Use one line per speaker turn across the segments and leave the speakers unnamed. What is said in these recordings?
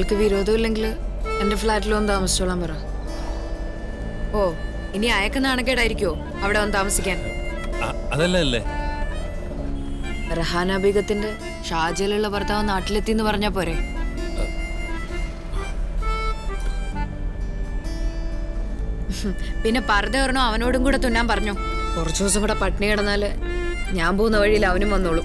അയാൾക്ക് വിരോധമില്ലെങ്കിൽ എന്റെ ഫ്ലാറ്റിൽ വന്ന് താമസിച്ചോളാൻ പറ ഓ ഇനി അയക്ക് നാണക്കേടായിരിക്കോ അവിടെ വന്ന് താമസിക്കാൻ
അ- അതല്ല അല്ലേ
റഹാന ബീഗത്തിന്റെ ഷാജയിലുള്ള ഭർത്താവ് നാട്ടിലെത്തി എന്ന് പറഞ്ഞാ പോരെ പിന്നെ പർദ്ദ ഒരെണ്ണം അവനോടും കൂടെ തുന്നാൻ പറഞ്ഞു കുറച്ചു ദിവസം കൂടെ പട്ടിണി കിടന്നാല് ഞാൻ പോകുന്ന വഴിയിൽ അവനും വന്നോളും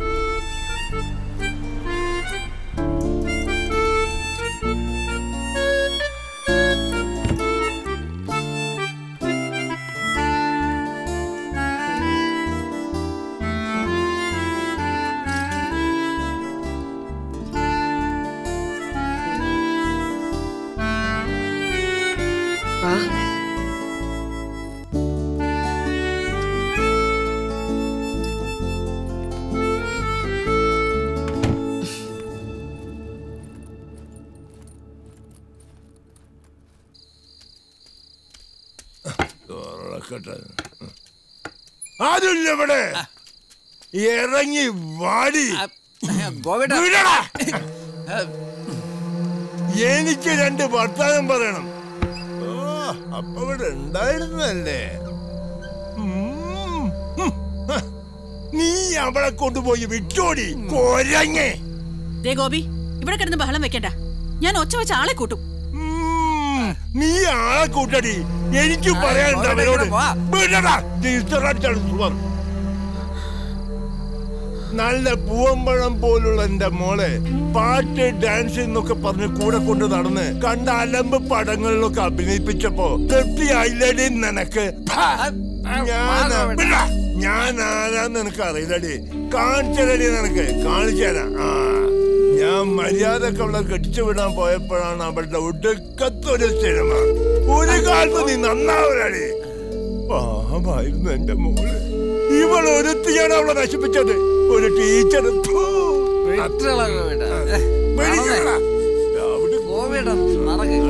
വാ
തുറക്കട്ടെ ആരുമില്ല ഇവിടെ ഇറങ്ങി വാടി വിടടാ. എനിക്ക് രണ്ട് വർത്താനം പറയണം ഓ അപ്പൊ ഇവിടെ ഉണ്ടായിരുന്നല്ലേ ഉം. ഉം. ഹ. നീ അവളെ കൊണ്ടുപോയി വിട്ടോടി കൊരങ്ങേ
ദേ ഗോപി ഇവിടെ കിടന്ന് ബഹളം വെക്കണ്ട ഞാൻ ഒച്ച വെച്ച ആളെ കൂട്ടും
ഉം. നീ ആളെ കൂട്ടടി എനിക്ക് പറയാനുണ്ട് അവരോട് വിടടാ. ടീച്ചറടിച്ചാണ് സുവർ. നല്ല പൂവമ്പഴം പോലുള്ള എന്റെ മോളെ പാട്ട് ഡാൻസ് എന്നൊക്കെ പറഞ്ഞ് കൂടെ കൊണ്ട് നടന്ന് കണ്ട അലമ്പ് പടങ്ങളിലൊക്കെ അഭിനയിപ്പിച്ചപ്പോ തൃപ്തിയായില്ലടി നിനക്ക് ഹാ. ഞാൻ വിടാ. ഞാൻ ആരാന്ന് നിനക്ക് അറിയില്ലടി കാണിച്ചടി നിനക്ക് കാണിച്ചേരാ ആ ഞാൻ മര്യാദക്ക് അവളെ കെട്ടിച്ചു വിടാൻ പോയപ്പോഴാണ് അവളുടെ ഒടുക്കത്തൊരു സിനിമ ഒരു കാലത്ത് നീ നന്നാവലടി പാവമായിരുന്നു എന്റെ മോള് ഇവൾ ഒരുത്തിയാണ് അവളെ നശിപ്പിച്ചത് ഒരു ടീച്ചർ
വിട്ടുകളൊക്കെ വിടാ.
പേടിക്കണ്ട.
ഗോപിയേട്ടാ നടക്ക്